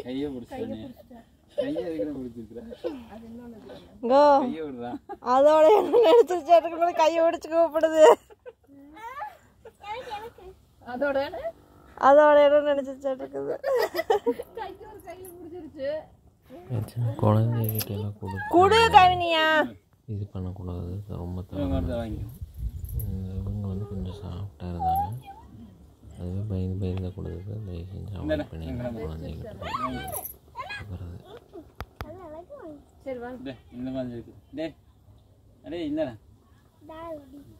கையை பிடிச்சிட்டானே கையை எதுக்கு பிடிச்சிருக்கிறா கோ கையை விடுறா அதோட என்ன நினைச்சிருச்சு அதுக்கு கையை பிடிச்சு கூப்பிடுது அதோட அதோட என்ன நினைச்சிருச்சு இருக்குது கைக்கு ஒரு கையில பிடிச்சிருச்சு குழந்தைகிட்ட எல்லாம் கொடு குடு கவினியா இது பண்ணக்கூடாது ரொம்ப இவங்க தவறு. வந்து வாங்கி இந்த இவங்க வந்து கொஞ்சம் சாஃப்டாக இருந்தாங்க அதுவே பயந்து பயந்து கொடுக்குறது தயவு செஞ்சு அவாய்ட் பண்ணிடுங்க குழந்தைகிட்ட கொடுக்குறது சரி வா டே இந்த மாதிரி இருக்கு டே அடே இந்தடா